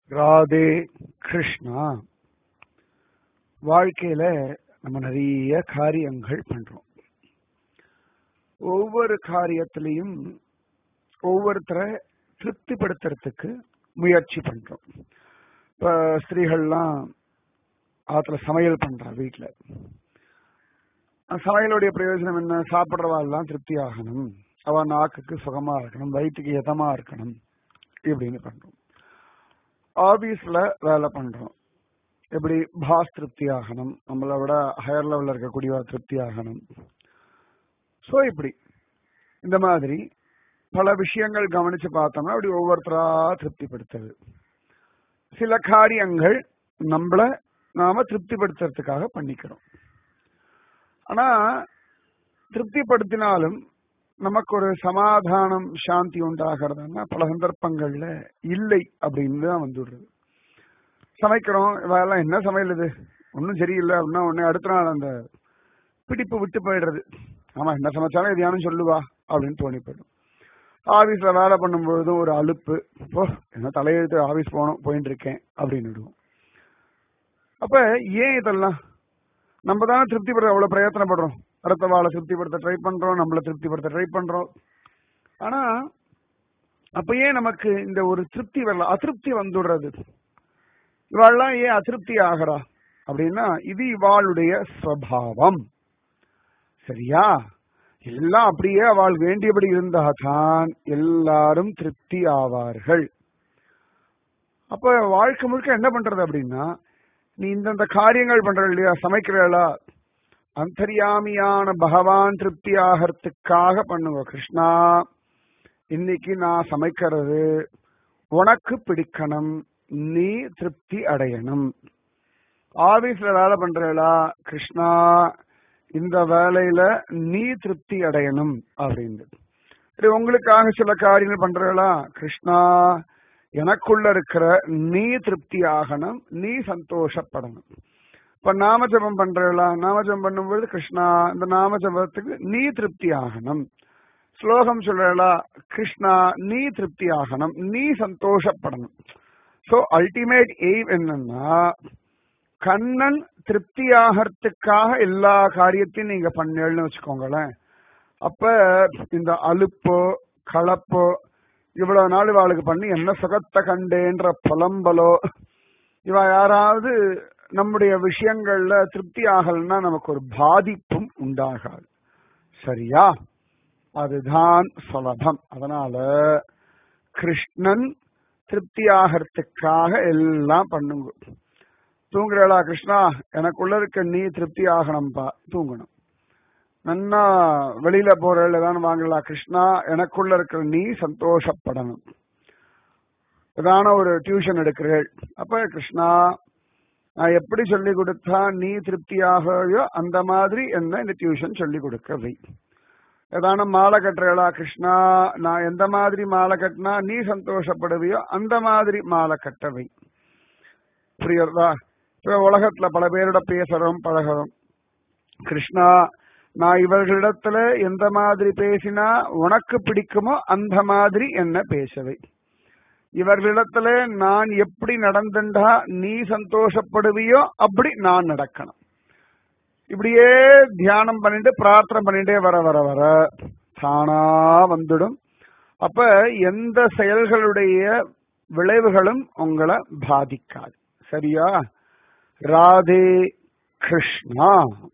ராதே கிருஷ்ணா வாழ்க்கையில நம்ம நிறைய காரியங்கள் பண்றோம் ஒவ்வொரு காரியத்திலையும் ஒவ்வொருத்தரை திருப்திப்படுத்துறதுக்கு முயற்சி பண்றோம் இப்ப ஸ்திரீகள்லாம் ஆத்துல சமையல் பண்றா வீட்டுல சமையலுடைய பிரயோஜனம் என்ன சாப்பிட்றவாள்லாம் திருப்தி ஆகணும் அவ நாக்குக்கு சுகமா இருக்கணும் வயிற்றுக்கு இதமா இருக்கணும் இப்படின்னு பண்றோம் ஆபீஸ்ல வேலை பண்றோம் எப்படி பாஸ் திருப்தி ஆகணும் நம்மளை விட ஹையர் லெவல்ல இருக்கக்கூடியவா திருப்தி ஆகணும் சோ இப்படி இந்த மாதிரி பல விஷயங்கள் கவனிச்சு பார்த்தோம்னா அப்படி ஒவ்வொருத்தரா திருப்திப்படுத்துறது சில காரியங்கள் நம்மள நாம திருப்திப்படுத்துறதுக்காக பண்ணிக்கிறோம் ஆனா திருப்திப்படுத்தினாலும் நமக்கு ஒரு சமாதானம் சாந்தி உண்டாகிறதுன்னா பல சந்தர்ப்பங்கள்ல இல்லை அப்படின்னு தான் வந்துடுறது சமைக்கிறோம் இதெல்லாம் என்ன சமையல் இது ஒன்றும் சரியில்லை அப்படின்னா உடனே அடுத்த நாள் அந்த பிடிப்பு விட்டு போயிடுறது ஆமா என்ன சமைச்சாலும் இது யாரும் சொல்லுவா அப்படின்னு தோணி போயிடும் ஆபீஸ்ல வேலை பண்ணும்பொழுதும் ஒரு அலுப்பு இப்போ என்ன தலையெழுத்து ஆபீஸ் போகணும் போயிட்டு இருக்கேன் அப்படின்னு விடுவோம் அப்ப ஏன் இதெல்லாம் நம்ம தானே திருப்திப்படுற அவ்வளவு பிரயத்தனப்படுறோம் அடுத்த வாழை திருப்திப்படுத்த ட்ரை பண்றோம் நம்மள திருப்திப்படுத்த ட்ரை பண்றோம் ஆனா அப்ப ஏன் நமக்கு இந்த ஒரு திருப்தி வரல அதிருப்தி வந்துடுறது இவாள்லாம் ஏன் அதிருப்தி ஆகிறா அப்படின்னா இது இவாளுடைய ஸ்வபாவம் சரியா எல்லாம் அப்படியே அவள் வேண்டியபடி இருந்தாதான் எல்லாரும் திருப்தி ஆவார்கள் அப்ப வாழ்க்கை முழுக்க என்ன பண்றது அப்படின்னா நீ இந்தந்த காரியங்கள் பண்ற இல்லையா சமைக்கிறா அந்தரியாமியான பகவான் திருப்தி ஆகிறதுக்காக பண்ணுங்க கிருஷ்ணா இன்னைக்கு நான் சமைக்கிறது உனக்கு பிடிக்கணும் நீ திருப்தி அடையணும் ஆபீஸ்ல வேலை பண்றா கிருஷ்ணா இந்த வேலையில நீ திருப்தி அடையணும் அப்படின்னு சரி உங்களுக்காக சில காரியங்கள் பண்றா கிருஷ்ணா எனக்குள்ள இருக்கிற நீ திருப்தி ஆகணும் நீ சந்தோஷப்படணும் இப்ப நாமஜபம் பண்றா நாமஜபம் பண்ணும்போது கிருஷ்ணா இந்த நாமஜபத்துக்கு நீ திருப்தி ஆகணும் ஸ்லோகம் சொல்றா கிருஷ்ணா நீ திருப்தி ஆகணும் நீ சந்தோஷப்படணும் சோ அல்டிமேட் எய்ம் என்னன்னா கண்ணன் திருப்தி ஆகிறதுக்காக எல்லா காரியத்தையும் நீங்க பண்ணேன்னு வச்சுக்கோங்களேன் அப்ப இந்த அலுப்போ கலப்போ இவ்வளவு நாள் இவாளுக்கு பண்ணி என்ன சுகத்தை கண்டேன்ற புலம்பலோ இவ யாராவது நம்முடைய விஷயங்கள்ல திருப்தி ஆகலன்னா நமக்கு ஒரு பாதிப்பும் உண்டாகாது சரியா அதுதான் சுலபம் அதனால கிருஷ்ணன் திருப்தி ஆகிறதுக்காக எல்லாம் பண்ணுங்க தூங்குறா கிருஷ்ணா எனக்குள்ள இருக்க நீ திருப்தி ஆகணும்பா தூங்கணும் நன்னா வெளியில போறதுல தான் வாங்கலாம் கிருஷ்ணா எனக்குள்ள இருக்கிற நீ சந்தோஷப்படணும் இதான ஒரு டியூஷன் எடுக்கிறேள் அப்ப கிருஷ்ணா நான் எப்படி சொல்லி கொடுத்தா நீ திருப்தியாகையோ அந்த மாதிரி என்ன இந்த டியூஷன் சொல்லி கொடுக்க வை ஏதான மாலை கட்டுறா கிருஷ்ணா நான் எந்த மாதிரி மாலை கட்டினா நீ சந்தோஷப்படுவியோ அந்த மாதிரி மாலை கட்ட வை புரியுறதா இப்ப உலகத்துல பல பேரோட பேசுறோம் பழகிறோம் கிருஷ்ணா நான் இவர்களிடத்துல எந்த மாதிரி பேசினா உனக்கு பிடிக்குமோ அந்த மாதிரி என்ன பேசவை இவர்களிடத்துல நான் எப்படி நடந்துட்டா நீ சந்தோஷப்படுவியோ அப்படி நான் நடக்கணும் இப்படியே தியானம் பண்ணிட்டு பிரார்த்தனை பண்ணிட்டே வர வர வர தானா வந்துடும் அப்ப எந்த செயல்களுடைய விளைவுகளும் உங்களை பாதிக்காது சரியா ராதே கிருஷ்ணா